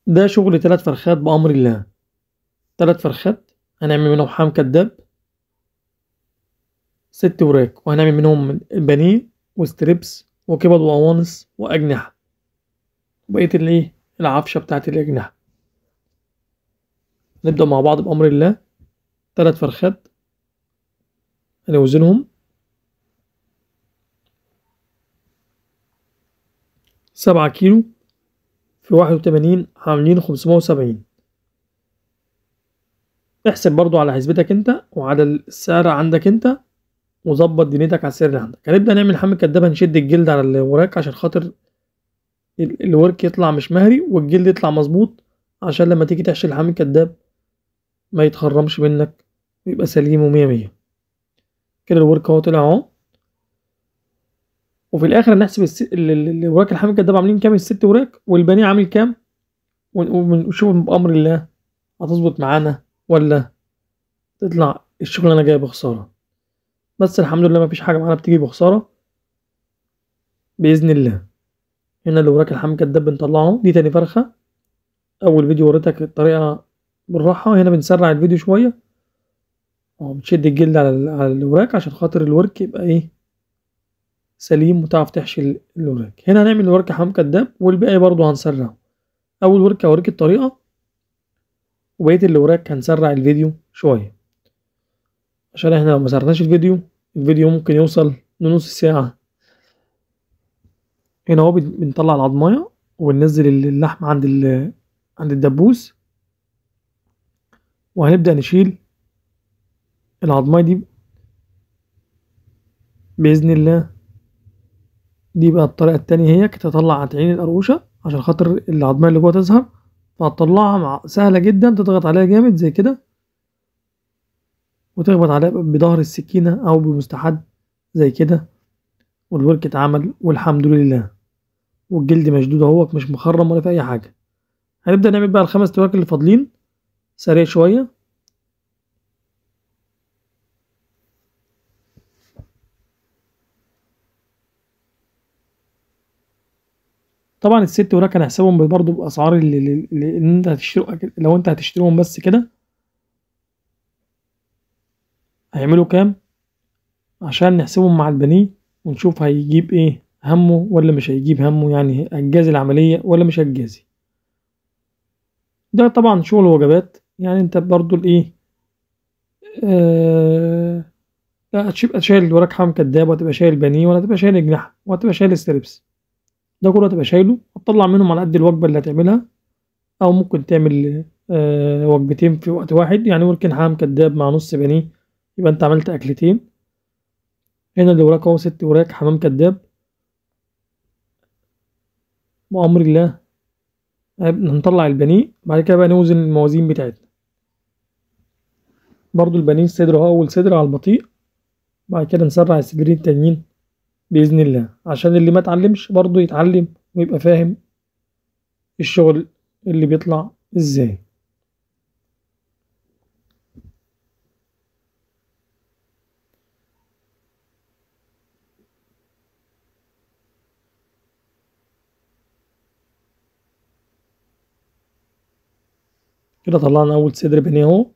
ده شغل تلات فرخات بأمر الله تلات فرخات هنعمل منهم حام كداب ست وراك وهنعمل منهم بانيه وستريبس وكبد وقوانص وأجنحة وبقية الإيه العفشة بتاعت الأجنحة نبدأ مع بعض بأمر الله تلات فرخات هنوزنهم سبعة كيلو في واحد وتمانين عاملين خمسمية وسبعين احسب برضو على حسبتك انت وعلى السعر عندك انت وظبط دنيتك على السعر اللي عندك هنبدأ نعمل حمل كداب هنشد الجلد على الوراك عشان خاطر ال- الورك يطلع مش مهري والجلد يطلع مظبوط عشان لما تيجي تحشي الحمل كداب ما يتخرمش منك ويبقى سليم ومية مية كده الورك اهو طلع اهو وفي الاخر هنحسب الس... ال- ال- الوراك الحامل كداب عاملين كام الست وراك والبانيه عامل كام ون- ونشوف بامر الله هتظبط معانا ولا تطلع الشغلانه جايه بخساره بس الحمد لله مفيش حاجه معانا بتيجي بخساره باذن الله هنا اللي وراك الحامل كداب بنطلعه دي تاني فرخه اول فيديو وريتك الطريقه بالراحه هنا بنسرع الفيديو شويه اه بتشد الجلد على ال- على الوراك عشان خاطر الورك يبقى ايه سليم وتعرف تحشي ال- الوراك هنا هنعمل الورك حمام كداب والباقي برضو هنسرعه اول ورك هوريك الطريقه وبقيه الوراك هنسرع الفيديو شويه عشان احنا لو مسرناش الفيديو الفيديو ممكن يوصل لنص ساعه هنا اهو بن- بنطلع العضمايه وبننزل اللحم عند ال عند الدبوس وهنبدأ نشيل العضماية دي بإذن الله دي بقى الطريقة التانية هي تطلع عين القرقوشة عشان خاطر العضماية اللي جوه تظهر فهتطلعها مع سهلة جدا تضغط عليها جامد زي كده وتخبط عليها بظهر السكينة أو بمستحد زي كده والورك اتعمل والحمد لله والجلد مشدود اهوت مش مخرم ولا في أي حاجة هنبدأ نعمل بقى الخمس تواك اللي فاضلين سريع شوية طبعا الست وراك هنحسبهم برضه باسعار اللي, اللي, اللي انت هتشتري لو انت هتشتريهم بس كده هيعملوا كام عشان نحسبهم مع البنيه ونشوف هيجيب ايه همه ولا مش هيجيب همه يعني هتجازي العملية ولا مش هتجازي ده طبعا شغل وجبات يعني انت برضو الايه آه لا هتبقى شايل وراك حام كداب وهتبقى شايل بانيه ولا هتبقى شايل جناح وهتبقى شايل ستريبس ده كله هتبقى شايله هتطلع منهم على قد الوجبة اللي هتعملها أو ممكن تعمل آه وجبتين في وقت واحد يعني ممكن حام كداب مع نص بانيه يبقى انت عملت أكلتين هنا اللي وراك اهو ست وراك حمام كداب بأمر الله هنطلع البانيه بعد كده بقى نوزن الموازين بتاعتنا برضو البانيه الصدر اهو أول صدر على البطيء بعد كده نسرع الصدرين التانيين بإذن الله عشان اللي ما اتعلمش برضو يتعلم ويبقى فاهم الشغل اللي بيطلع ازاي كده طلعنا أول صدر بانيه اهو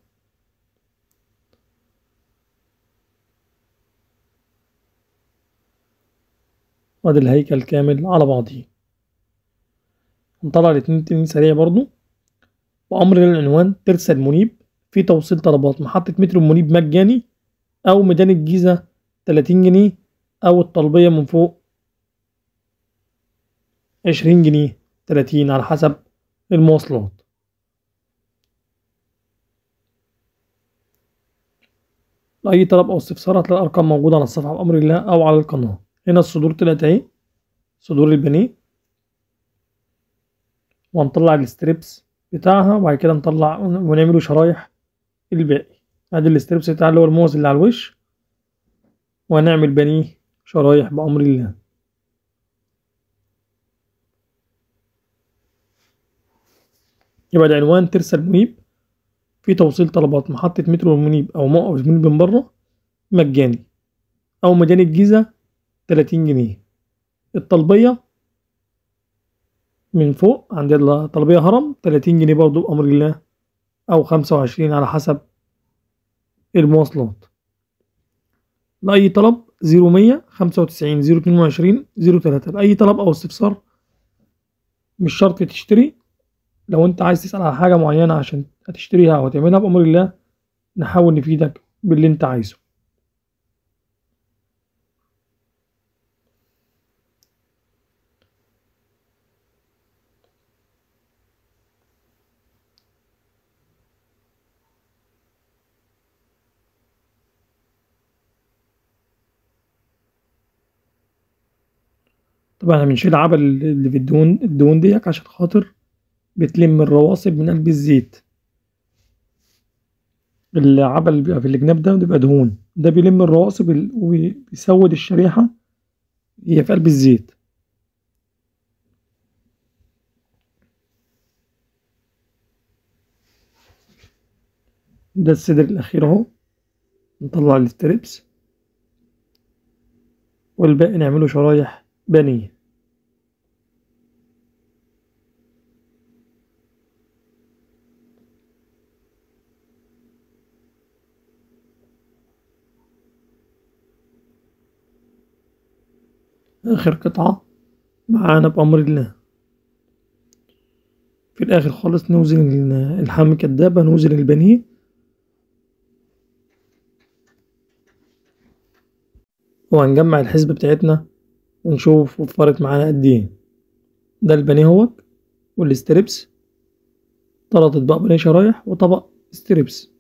وادي الهيكل كامل على بعضيه هنطلع الاتنين التانيين سريع برضو وأمر للعنوان ترسل منيب في توصيل طلبات محطة مترو منيب مجاني أو ميدان الجيزة تلاتين جنيه أو الطلبية من فوق عشرين جنيه تلاتين على حسب المواصلات لأي طلب أو استفسار هتلاقي الأرقام موجودة على الصفحة بأمر الله أو على القناة هنا الصدور طلعت أهي صدور البانيه وهنطلع الستريبس بتاعها وبعد كده نطلع ونعمله شرايح الباقي ادي الستريبس بتاع اللي هو الموز اللي على الوش وهنعمل بانيه شرايح بأمر الله يبقى العنوان ترسل منيب في توصيل طلبات محطة مترو المنيب أو موقف المنيب من بره مجاني أو ميدان الجيزة تلاتين جنيه الطلبية من فوق عند الطلبية هرم تلاتين جنيه برضو بأمر الله أو خمسة وعشرين على حسب المواصلات لأي طلب زيرو مية خمسة وتسعين زيرو اتنين وعشرين زيرو تلاتة لأي طلب أو استفسار مش شرط تشتري لو أنت عايز تسأل على حاجة معينة عشان هتشتريها أو هتعملها بأمر الله نحاول نفيدك باللي أنت عايزه طبعا احنا بنشيل عبل اللي في الدهون الدهون ديك عشان خاطر بتلم الرواسب من قلب الزيت العبل اللي بيبقى في الجناب ده بيبقى دهون ده بيلم الرواسب ال- وبيسود الشريحة هي في قلب الزيت ده الصدر الأخير أهو نطلع الستريبس والباقي نعمله شرايح بانيه آخر قطعة معانا بأمر الله في الآخر خالص نوزن ال- الحم كدابة نوزن البانيه وهنجمع الحسبة بتاعتنا ونشوف وفرت معانا قد ايه ده البانيه اهوت والستريبس تلات اطباق بانيه شرايح وطبق ستريبس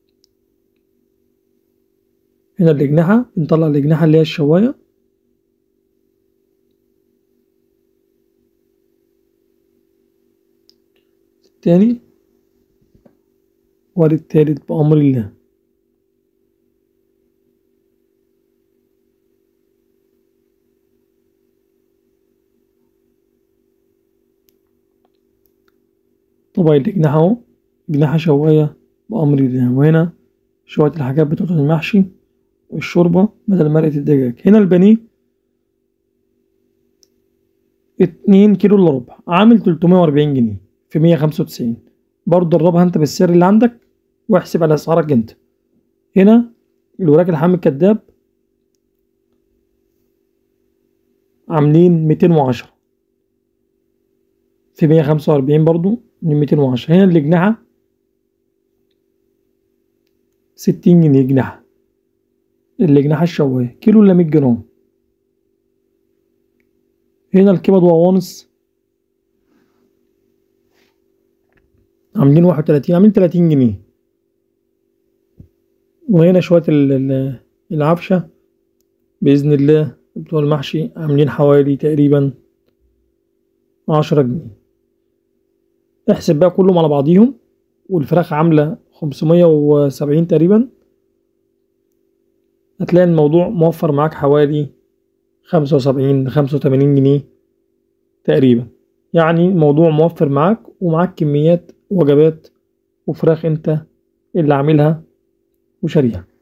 هنا الأجنحة بنطلع الأجنحة اللي هي الشواية التاني وادي التالت بأمر الله طبق الأجنحة أهو أجنحة شواية بأمر الله وهنا شوية الحاجات بتاعت المحشي والشوربة بدل مرقة الدجاج هنا البانيه اتنين كيلو إلا ربع عامل تلتمية وأربعين جنيه في مية خمسة وتسعين برضه ضربها انت بالسعر اللي عندك واحسب على أسعارك انت هنا الوراك اللحام الكداب عاملين ميتين وعشرة في مية خمسة وأربعين برضو من ميتين وعشرة هنا الأجنحة ستين جنيه جناحة الأجنحة الشواية كيلو إلا مية جرام هنا الكبد وقوانص عاملين واحد وتلاتين عاملين تلاتين جنيه وهنا شوية ال- ال- العفشة بإذن الله بتوع المحشي عاملين حوالي تقريبا عشرة جنيه احسب بقى كلهم على بعضيهم والفراخ عاملة خمسمية وسبعين تقريبا هتلاقي الموضوع موفر معاك حوالي خمسة وسبعين لخمسة وتمانين جنيه تقريبا يعني الموضوع موفر معاك ومعاك كميات وجبات وفراخ انت اللي عاملها وشاريها